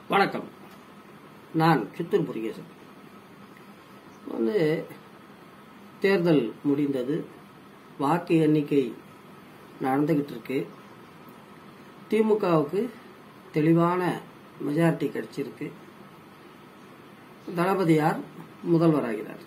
வணக்கம் நான் சித்தூர் முருகேசன் வந்து தேர்தல் முடிந்தது வாக்கு எண்ணிக்கை நடந்துகிட்டு இருக்கு திமுகவுக்கு தெளிவான மெஜாரிட்டி கிடைச்சிருக்கு தளபதியார் முதல்வராகிறார்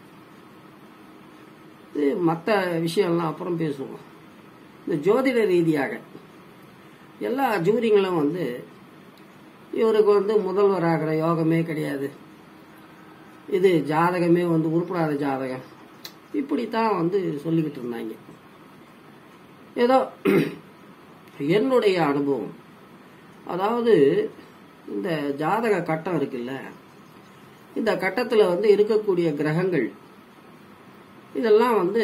இது மற்ற விஷயம்லாம் அப்புறம் பேசுவோம் இந்த ஜோதிட ரீதியாக எல்லா ஜூரிங்களும் வந்து இவருக்கு வந்து முதல்வர் ஆகிற யோகமே கிடையாது இது ஜாதகமே வந்து உருப்படாத ஜாதகம் இப்படித்தான் வந்து சொல்லிக்கிட்டு இருந்தாங்க ஏதோ என்னுடைய அனுபவம் அதாவது இந்த ஜாதக கட்டம் இருக்குல்ல இந்த கட்டத்தில் வந்து இருக்கக்கூடிய கிரகங்கள் இதெல்லாம் வந்து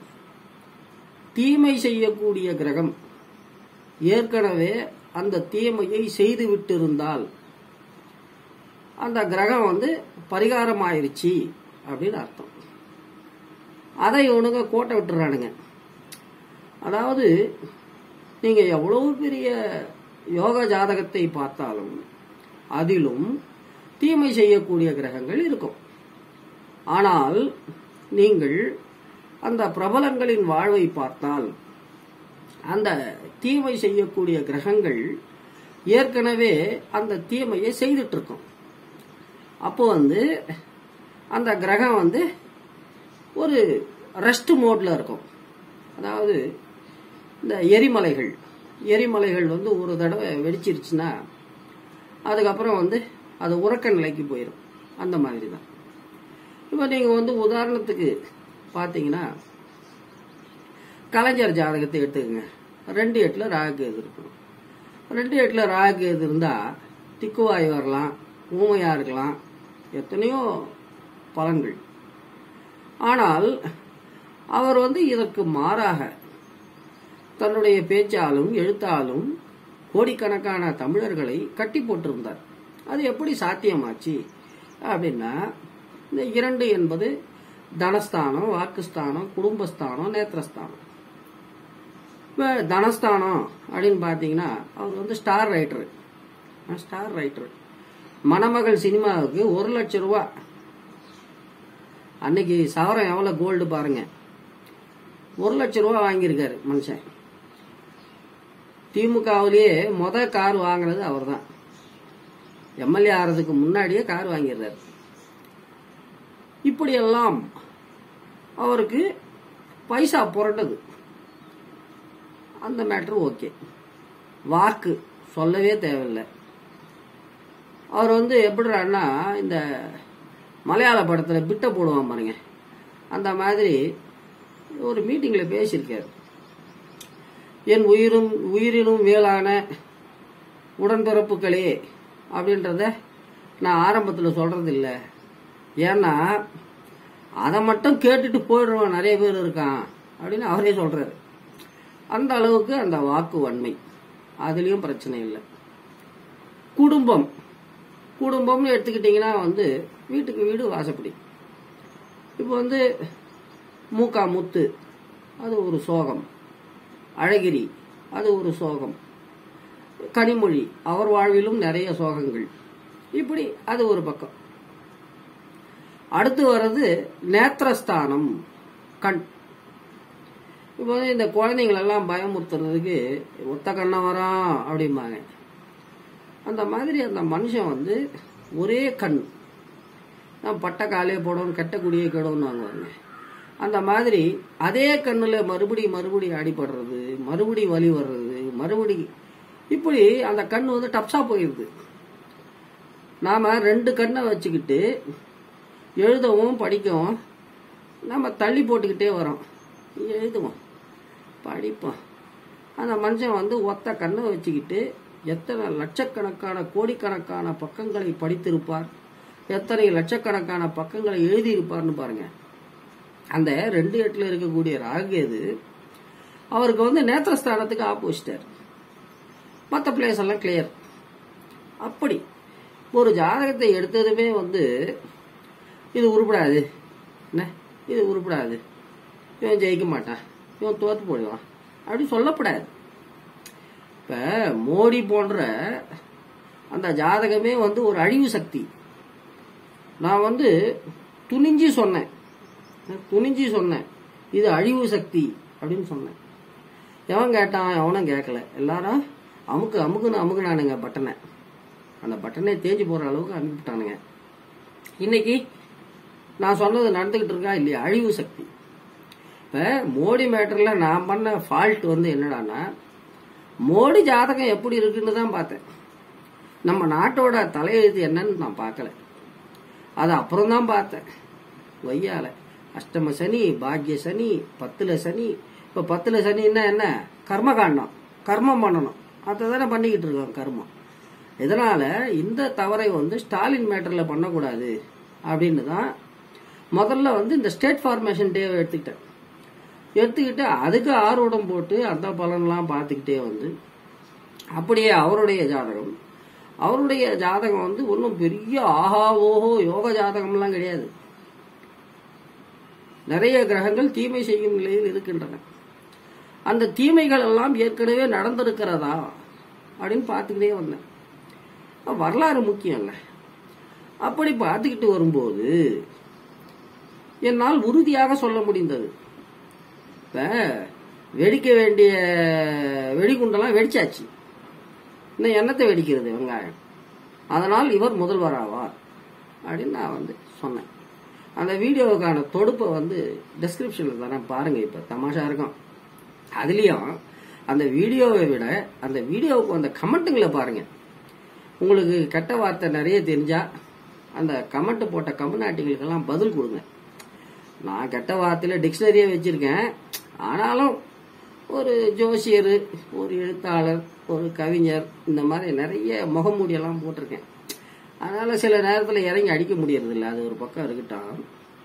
தீமை செய்யக்கூடிய கிரகம் ஏற்கனவே அந்த தீமையை செய்து விட்டிருந்தால் அந்த கிரகம் வந்து பரிகாரம் ஆயிருச்சு அப்படின்னு அர்த்தம் அதை இவனுங்க கோட்டை விட்டுறானுங்க அதாவது நீங்க எவ்வளவு பெரிய யோக ஜாதகத்தை பார்த்தாலும் அதிலும் தீமை செய்யக்கூடிய கிரகங்கள் இருக்கும் ஆனால் நீங்கள் அந்த பிரபலங்களின் வாழ்வை பார்த்தால் அந்த தீமை செய்யக்கூடிய கிரகங்கள் ஏற்கனவே அந்த தீமையை செய்துட்டு இருக்கும் அப்போ வந்து அந்த கிரகம் வந்து ஒரு ரெஸ்ட் மோட்ல இருக்கும் அதாவது இந்த எரிமலைகள் எரிமலைகள் வந்து ஒரு தடவை வெடிச்சிருச்சுன்னா அதுக்கப்புறம் வந்து அது உறக்க நிலைக்கு போயிடும் அந்த மாதிரி தான் இப்போ நீங்கள் வந்து உதாரணத்துக்கு பார்த்தீங்கன்னா கலைஞர் ஜாதகத்தை எடுத்துக்கங்க ரெண்டு எட்டில் ராகு எது இருக்கணும் ரெண்டு எட்டில் ராகு எது இருந்தால் திக்குவாய் வரலாம் ஊமையாக இருக்கலாம் எத்தனையோ பலன்கள் ஆனால் அவர் வந்து இதற்கு மாறாக தன்னுடைய பேச்சாலும் எழுத்தாலும் கோடிக்கணக்கான தமிழர்களை கட்டி போட்டிருந்தார் அது எப்படி சாத்தியமாச்சு அப்படின்னா இந்த இரண்டு என்பது தனஸ்தானம் வாக்குஸ்தானம் குடும்பஸ்தானம் நேத்திரஸ்தானம் இப்போ தனஸ்தானம் அப்படின்னு பார்த்தீங்கன்னா அவர் வந்து ஸ்டார் ரைட்டரு ஸ்டார் ரைட்டரு மணமகள் சினிமாவுக்கு ஒரு லட்சம் ரூபா அன்னைக்கு சவரம் எவ்வளோ கோல்டு பாருங்க ஒரு லட்சம் ரூபா வாங்கியிருக்காரு மனுஷன் திமுகவிலேயே முத கார் வாங்கினது அவர் தான் எம்எல்ஏ ஆகிறதுக்கு முன்னாடியே கார் வாங்கிடுறாரு இப்படியெல்லாம் அவருக்கு பைசா புரட்டது அந்த மேட்ரு ஓகே வாக்கு சொல்லவே தேவையில்லை அவர் வந்து எப்படிறான்னா இந்த மலையாள படத்தில் பிட்ட போடுவான் பாருங்க அந்த மாதிரி ஒரு மீட்டிங்கில் பேசியிருக்காரு என் உயிரும் உயிரினும் மேலான உடன்பிறப்புகளே அப்படின்றத நான் ஆரம்பத்தில் சொல்றது இல்லை ஏன்னா அதை மட்டும் கேட்டுட்டு போயிடுறவன் நிறைய பேர் இருக்கான் அப்படின்னு அவரே சொல்றாரு அந்த அளவுக்கு அந்த வாக்கு வன்மை அதுலேயும் பிரச்சனை இல்லை குடும்பம் குடும்பம்னு எடுத்துக்கிட்டிங்கன்னா வந்து வீட்டுக்கு வீடு வாசப்படி இப்போ வந்து மூக்கா முத்து அது ஒரு சோகம் அழகிரி அது ஒரு சோகம் கனிமொழி அவர் வாழ்விலும் நிறைய சோகங்கள் இப்படி அது ஒரு பக்கம் அடுத்து வர்றது நேத்திரஸ்தானம் கண் இப்போ வந்து இந்த குழந்தைங்களெல்லாம் பயமுறுத்துறதுக்கு ஒத்த கண்ணை வரான் அப்படிம்பாங்க அந்த மாதிரி அந்த மனுஷன் வந்து ஒரே கண் நான் பட்ட காலே போடணும் கெட்ட குடியே கெடணும்னு வாங்குவாங்க அந்த மாதிரி அதே கண்ணில் மறுபடி மறுபடி அடிபடுறது மறுபடி வலி வர்றது மறுபடி இப்படி அந்த கண் வந்து டப்ஸா போயிடுது நாம ரெண்டு கண்ணை வச்சுக்கிட்டு எழுதவும் படிக்கவும் நம்ம தள்ளி போட்டுக்கிட்டே வரோம் எழுதுவோம் படிப்போம் அந்த மனுஷன் வந்து ஒத்த கண்ணை வச்சுக்கிட்டு எத்தனை லட்சக்கணக்கான கோடிக்கணக்கான பக்கங்களை படித்திருப்பார் எத்தனை லட்சக்கணக்கான பக்கங்களை எழுதியிருப்பார்னு பாருங்க அந்த ரெண்டு எட்டில் இருக்கக்கூடிய ராகேது அவருக்கு வந்து நேத்திரஸ்தானத்துக்கு ஆப்போசிட்டார் மற்ற பிளேஸ் எல்லாம் கிளியர் அப்படி ஒரு ஜாதகத்தை எடுத்ததுமே வந்து இது உருப்படாது என்ன இது உருப்படாது இவன் ஜெயிக்க மாட்டான் இவன் தோத்து போடுவான் அப்படி சொல்லப்படாது இப்போ மோடி போன்ற அந்த ஜாதகமே வந்து ஒரு அழிவு சக்தி நான் வந்து துணிஞ்சு சொன்னேன் துணிஞ்சு சொன்னேன் இது அழிவு சக்தி அப்படின்னு சொன்னேன் எவன் கேட்டான் எவனும் கேட்கல எல்லாரும் அமுக்கு அமுக்குன்னு அமுக்குனானுங்க பட்டனை அந்த பட்டனே தேஞ்சு போற அளவுக்கு அனுப்பிட்டானுங்க இன்னைக்கு நான் சொன்னது நடந்துகிட்டு இருக்கா இல்லையா அழிவு சக்தி இப்ப மோடி மேட்டர்ல நான் பண்ண ஃபால்ட் வந்து என்னடான்னா மோடி ஜாதகம் எப்படி இருக்குன்னு தான் பார்த்தேன் நம்ம நாட்டோட தலையெழுத்து என்னன்னு நான் பார்க்கல அது அப்புறம் தான் பார்த்தேன் வையால அஷ்டம சனி பாக்ய சனி பத்துல சனி இப்ப பத்துல சனின்னா என்ன கர்மகாண்டம் கர்மம் பண்ணணும் அதை தானே பண்ணிக்கிட்டு இருக்கோம் கர்மம் இதனால இந்த தவறை வந்து ஸ்டாலின் மேட்டர்ல பண்ணக்கூடாது அப்படின்னு தான் முதல்ல வந்து இந்த ஸ்டேட் ஃபார்மேஷன் டேவை எடுத்துக்கிட்டேன் எடுத்துக்கிட்டு அதுக்கு ஆர்வடம் போட்டு அந்த பலன்லாம் பார்த்துக்கிட்டே வந்து அப்படியே அவருடைய ஜாதகம் அவருடைய ஜாதகம் வந்து ஒன்றும் பெரிய ஆஹா ஓஹோ யோக ஜாதகம்லாம் கிடையாது நிறைய கிரகங்கள் தீமை செய்யும் நிலையில் இருக்கின்றன அந்த தீமைகள் எல்லாம் ஏற்கனவே நடந்திருக்கிறதா அப்படின்னு பார்த்துக்கிட்டே வந்தேன் அப்ப வரலாறு முக்கியம் இல்லை அப்படி பார்த்துக்கிட்டு வரும்போது என்னால் உறுதியாக சொல்ல முடிந்தது இப்ப வெடிக்க வேண்டிய வெடிகுண்டெல்லாம் வெடிச்சாச்சு இன்னும் என்னத்தை வெடிக்கிறது வெங்காயம் அதனால் இவர் முதல்வராவார் அப்படின்னு நான் வந்து சொன்னேன் அந்த வீடியோவுக்கான தொடுப்பை வந்து டிஸ்கிரிப்ஷனில் தரேன் பாருங்க இப்போ தமாஷா இருக்கும் அதுலேயும் அந்த வீடியோவை விட அந்த வீடியோவுக்கு அந்த கமெண்ட்டுங்களை பாருங்க உங்களுக்கு கெட்ட வார்த்தை நிறைய தெரிஞ்சா அந்த கமெண்ட் போட்ட கம்யூனாட்டிகளுக்கெல்லாம் பதில் கொடுங்க நான் கெட்ட வார்த்தையில டிக்ஷனரியே வச்சிருக்கேன் ஆனாலும் ஒரு ஜோசியர் ஒரு எழுத்தாளர் ஒரு கவிஞர் இந்த மாதிரி நிறைய முகமூடியெல்லாம் போட்டிருக்கேன் அதனால சில நேரத்தில் இறங்கி அடிக்க முடியறதில்ல அது ஒரு பக்கம் இருக்கட்டும்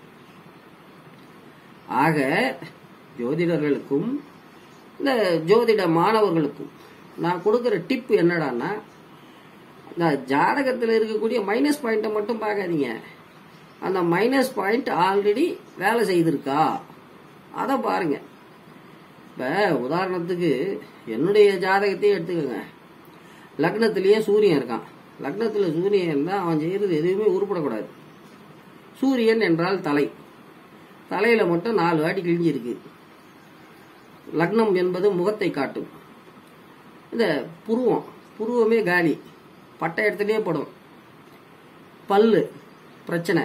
ஆக ஜோதிடர்களுக்கும் இந்த ஜோதிட மாணவர்களுக்கும் நான் கொடுக்குற டிப் என்னடான்னா இந்த ஜாதகத்தில் இருக்கக்கூடிய மைனஸ் பாயிண்ட்டை மட்டும் பார்க்காதீங்க அந்த மைனஸ் பாயிண்ட் ஆல்ரெடி வேலை செய்திருக்கா அதை பாருங்க இப்ப உதாரணத்துக்கு என்னுடைய ஜாதகத்தையே எடுத்துக்கோங்க லக்னத்திலேயே சூரியன் இருக்கான் லக்னத்துல சூரியன் இருந்தா அவன் செய்யறது எதுவுமே உருப்படக்கூடாது சூரியன் என்றால் தலை தலையில மட்டும் நாலு வாட்டி கிழிஞ்சிருக்கு லக்னம் என்பது முகத்தை காட்டும் இந்த புருவம் புருவமே காலி பட்டை இடத்துலயே படும் பல்லு பிரச்சனை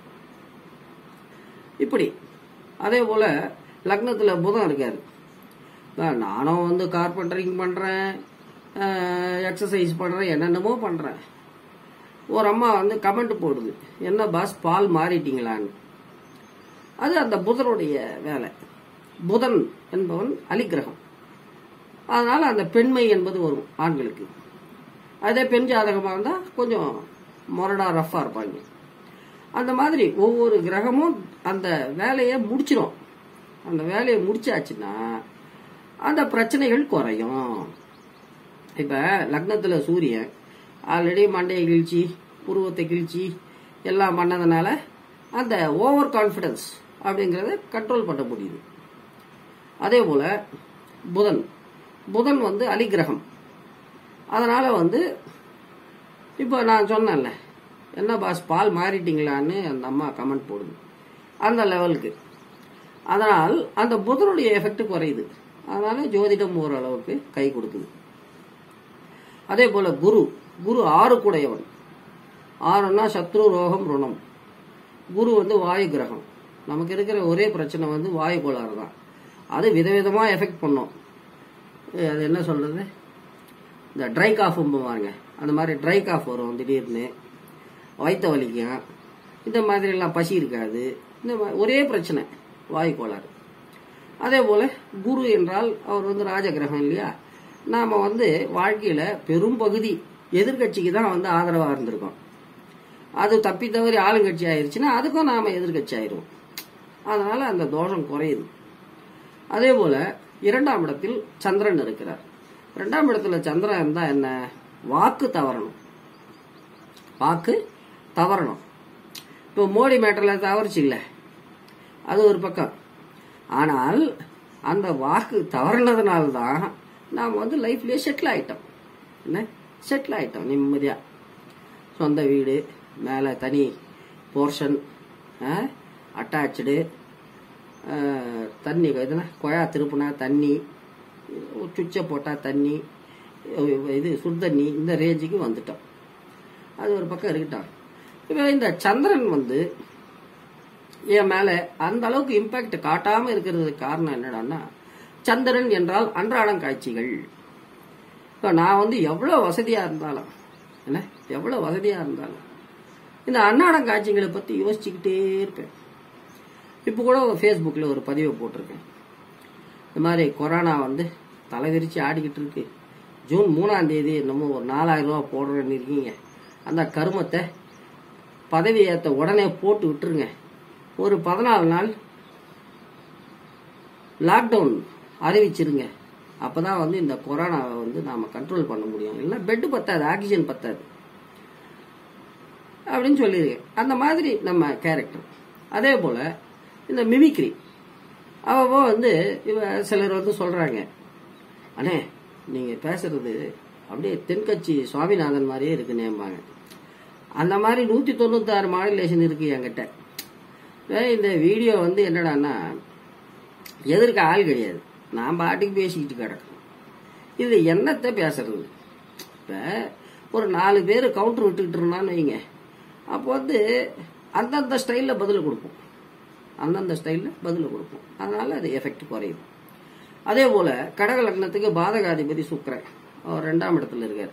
இப்படி அதே போல லக்னத்துல புதன் இருக்காரு நான் நானும் வந்து கார்பெண்டரிங் பண்றேன் எக்ஸசைஸ் பண்றேன் என்னென்னமோ பண்றேன் ஒரு அம்மா வந்து கமெண்ட் போடுது என்ன பாஸ் பால் மாறிட்டீங்களான்னு அது அந்த புதனுடைய வேலை புதன் என்பவன் அலிக்கிரகம் அதனால அந்த பெண்மை என்பது வரும் ஆண்களுக்கு அதே பெண் ஜாதகமாக இருந்தால் கொஞ்சம் மொரடா ரஃப்பாக இருப்பாங்க அந்த மாதிரி ஒவ்வொரு கிரகமும் அந்த வேலையை முடிச்சிடும் அந்த வேலையை முடிச்சாச்சுன்னா அந்த பிரச்சனைகள் குறையும் இப்போ லக்னத்தில் சூரியன் ஆல்ரெடி மண்டையை கிழிச்சி புருவத்தை கிழிச்சி எல்லாம் பண்ணதுனால அந்த ஓவர் கான்ஃபிடன்ஸ் அப்படிங்கிறத கண்ட்ரோல் பண்ண முடியுது அதே போல புதன் புதன் வந்து அலிகிரகம் அதனால வந்து இப்போ நான் சொன்னேன்ல என்ன பாஸ் பால் மாறிட்டீங்களான்னு அந்த அம்மா கமெண்ட் போடுது அந்த லெவலுக்கு அதனால் அந்த புதனுடைய எஃபெக்ட் குறையுது அதனால ஜோதிடம் ஓரளவுக்கு கை கொடுக்குது அதே போல குரு குரு ஆறு கூடையவன் ஆறுன்னா சத்ரு ரோகம் ருணம் குரு வந்து வாயு கிரகம் நமக்கு இருக்கிற ஒரே பிரச்சனை வந்து வாயு கோளாறு தான் அது விதவிதமா எஃபெக்ட் பண்ணும் அஹ் அது என்ன சொல்றது இந்த ட்ரை காஃப் பாருங்க அந்த மாதிரி ட்ரை காஃப் வரும் திடீர்னு வயிற்ற வலிக்கும் இந்த மாதிரி எல்லாம் பசி இருக்காது இந்த மா- ஒரே பிரச்சனை வாயு கோளாறு அதே போல குரு என்றால் அவர் வந்து ராஜகிரகம் இல்லையா நாம வந்து வாழ்க்கையில பெரும் பகுதி எதிர்கட்சிக்கு தான் வந்து ஆதரவா இருந்திருக்கோம் அது தப்பி தவறி ஆளுங்கட்சி ஆயிருச்சுன்னா அதுக்கும் நாம எதிர்கட்சி ஆயிடுவோம் அதனால அந்த தோஷம் குறையுது அதே போல இரண்டாம் இடத்தில் சந்திரன் இருக்கிறார் இரண்டாம் இடத்துல சந்திரன் இருந்தா என்ன வாக்கு தவறணும் வாக்கு தவறணும் இப்போ மோடி மேட்டர்ல தவறுச்சு இல்ல அது ஒரு பக்கம் ஆனால் அந்த வாக்கு தவறினதுனால தான் நாம் வந்து லைஃப்லயே செட்டில் ஆயிட்டோம் என்ன செட்டில் ஆயிட்டோம் நிம்மதியாக சொந்த வீடு மேலே தனி போர்ஷன் அட்டாச்சு தண்ணி இதுனா குழா திருப்புனா தண்ணி சுவிட்சை போட்டால் தண்ணி இது சுடுதண்ணி இந்த ரேஞ்சுக்கு வந்துட்டோம் அது ஒரு பக்கம் இருக்கட்டும் இப்போ இந்த சந்திரன் வந்து என் மேலே அந்த அளவுக்கு இம்பாக்ட் காட்டாமல் இருக்கிறதுக்கு காரணம் என்னடான்னா சந்திரன் என்றால் அன்றாடம் காட்சிகள் இப்போ நான் வந்து எவ்வளோ வசதியாக இருந்தாலும் என்ன எவ்வளோ வசதியாக இருந்தாலும் இந்த அன்னாடம் காட்சிகளை பற்றி யோசிச்சுக்கிட்டே இருப்பேன் இப்போ கூட ஃபேஸ்புக்கில் ஒரு பதிவை போட்டிருக்கேன் இந்த மாதிரி கொரோனா வந்து தலைவிரிச்சு ஆடிக்கிட்டு இருக்கு ஜூன் மூணாம் தேதி என்னமோ ஒரு நாலாயிரம் ரூபா போடுறேன்னு இருக்கீங்க அந்த கருமத்தை பதவி ஏற்ற உடனே போட்டு விட்டுருங்க ஒரு பதினாலு நாள் லாக்டவுன் அறிவிச்சிருங்க அப்பதான் வந்து இந்த கொரோனாவை வந்து நாம கண்ட்ரோல் பண்ண முடியும் இல்லை பெட்டு பத்தாது ஆக்சிஜன் பத்தாது அப்படின்னு சொல்லியிருக்கேன் அந்த மாதிரி நம்ம கேரக்டர் அதே போல இந்த மிமிக்ரி அவ வந்து இவ சிலர் வந்து சொல்றாங்க அண்ணே நீங்க பேசுறது அப்படியே தென்கட்சி சுவாமிநாதன் மாதிரியே இருக்குன்னேம்பாங்க அந்த மாதிரி நூத்தி தொண்ணூத்தி ஆறு மாடுலேஷன் இருக்கு என்கிட்ட ஏய், இந்த வீடியோ வந்து என்னடான்னா எதிர்க்க ஆள் கிடையாது நான் பாட்டுக்கு பேசிக்கிட்டு கிடக்கேன் இது என்னத்தை பேசுறது இப்ப ஒரு நாலு பேர் கவுண்டர் விட்டுக்கிட்டு இருந்தான்னு வைங்க அப்போ வந்து அந்தந்த ஸ்டைலில் பதில் கொடுப்போம் அந்தந்த ஸ்டைலில் பதில் கொடுப்போம் அதனால அது எஃபெக்ட் குறையும் அதே போல கடக லக்னத்துக்கு பாதகாதிபதி சுக்கிரன் அவர் ரெண்டாம் இடத்துல இருக்கார்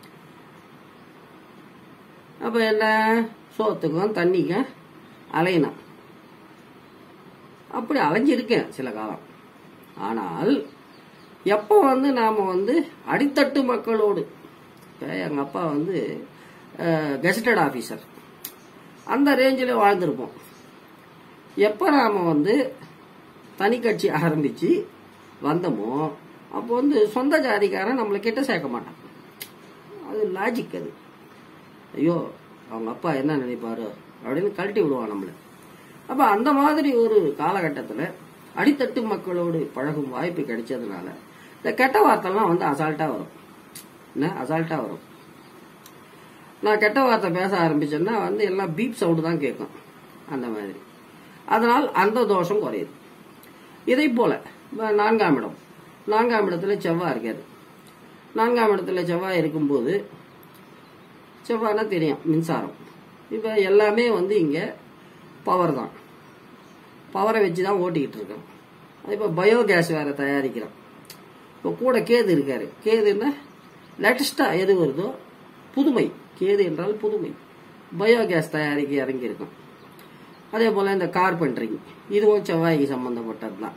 அப்ப என்ன சோத்துக்கும் தண்ணிக்கும் அலையணும் அப்படி அலைஞ்சிருக்கேன் சில காலம் ஆனால் எப்போ வந்து நாம வந்து அடித்தட்டு மக்களோடு இப்போ எங்க அப்பா வந்து கெசட்டட் ஆபீசர் அந்த ரேஞ்சில் வாழ்ந்திருப்போம் எப்போ நாம வந்து தனி கட்சி ஆரம்பிச்சு வந்தோமோ அப்போ வந்து சொந்த ஜாதிக்காரன் நம்மளை கிட்ட சேர்க்க மாட்டான் அது லாஜிக் அது ஐயோ அவங்க அப்பா என்ன நினைப்பாரு அப்படின்னு கழட்டி விடுவான் நம்மளை அப்ப அந்த மாதிரி ஒரு காலகட்டத்தில் அடித்தட்டு மக்களோடு பழகும் வாய்ப்பு கிடைச்சதுனால இந்த கெட்ட வார்த்தைலாம் வந்து அசால்ட்டா வரும் என்ன அசால்ட்டா வரும் நான் கெட்ட வார்த்தை பேச ஆரம்பிச்சேன்னா வந்து எல்லாம் பீப் சவுண்டு தான் கேட்கும் அந்த மாதிரி அதனால் அந்த தோஷம் குறையுது இதை போல இப்ப நான்காம் இடம் நான்காம் இடத்துல செவ்வாய் இருக்காது நான்காம் இடத்துல செவ்வாய் இருக்கும்போது செவ்வாய்னா தெரியும் மின்சாரம் இப்போ எல்லாமே வந்து இங்கே பவர் தான் பவரை வச்சு தான் ஓட்டிக்கிட்டு இருக்கோம் இப்போ பயோகேஸ் வேற தயாரிக்கிறோம் இப்போ கூட கேது இருக்காரு கேதுன்னா லேட்டஸ்டாக எது வருதோ புதுமை கேது என்றால் புதுமை பயோகேஸ் தயாரிக்க இறங்கியிருக்கோம் அதே போல் இந்த கார்பென்ட்ரிங் இதுவும் செவ்வாய்க்கு சம்பந்தப்பட்டது தான்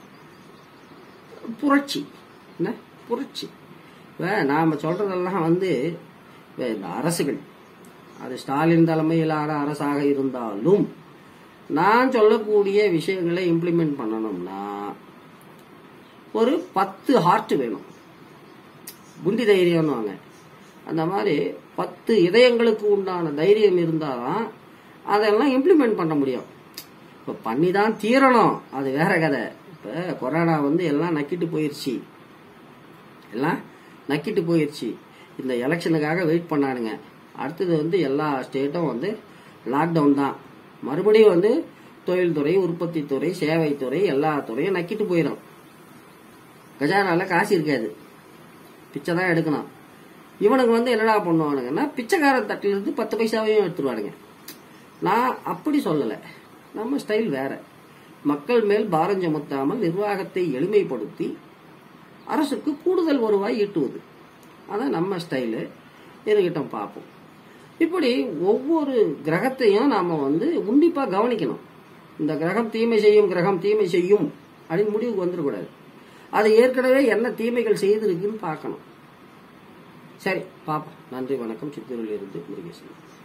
புரட்சி என்ன புரட்சி இப்போ நாம் சொல்றதெல்லாம் வந்து இப்ப இந்த அரசுகள் அது ஸ்டாலின் தலைமையிலான அரசாக இருந்தாலும் நான் சொல்லக்கூடிய விஷயங்களை இம்ப்ளிமெண்ட் பண்ணணும்னா ஒரு பத்து ஹார்ட் வேணும் குண்டி தைரியம்னுவாங்க அந்த மாதிரி பத்து இதயங்களுக்கு உண்டான தைரியம் இருந்தாதான் அதெல்லாம் இம்ப்ளிமெண்ட் பண்ண முடியும் இப்போ பண்ணி தான் தீரணும் அது வேற கதை இப்போ கொரோனா வந்து எல்லாம் நக்கிட்டு போயிருச்சு எல்லாம் நக்கிட்டு போயிருச்சு இந்த எலெக்ஷனுக்காக வெயிட் பண்ணானுங்க அடுத்தது வந்து எல்லா ஸ்டேட்டும் வந்து லாக்டவுன் தான் மறுபடியும் வந்து தொழில்துறை உற்பத்தி துறை சேவைத்துறை எல்லா துறையும் நக்கிட்டு போயிடும் கஜானால காசு இருக்காது பிச்சை தான் எடுக்கணும் இவனுக்கு வந்து என்னடா பண்ணுவானுங்கன்னா பிச்சைக்காரன் தட்டில இருந்து பத்து பைசாவையும் எடுத்துருவானுங்க நான் அப்படி சொல்லலை நம்ம ஸ்டைல் வேற மக்கள் மேல் பாரம் சுமத்தாமல் நிர்வாகத்தை எளிமைப்படுத்தி அரசுக்கு கூடுதல் வருவாய் ஈட்டுவது அதான் நம்ம ஸ்டைலு இருக்கட்டும் பார்ப்போம் இப்படி ஒவ்வொரு கிரகத்தையும் நாம வந்து உன்னிப்பா கவனிக்கணும் இந்த கிரகம் தீமை செய்யும் கிரகம் தீமை செய்யும் அப்படின்னு முடிவுக்கு வந்துடக்கூடாது அது ஏற்கனவே என்ன தீமைகள் செய்திருக்குன்னு பார்க்கணும் சரி பாப்போம் நன்றி வணக்கம் சித்தூரில் இருந்து முருகேசன்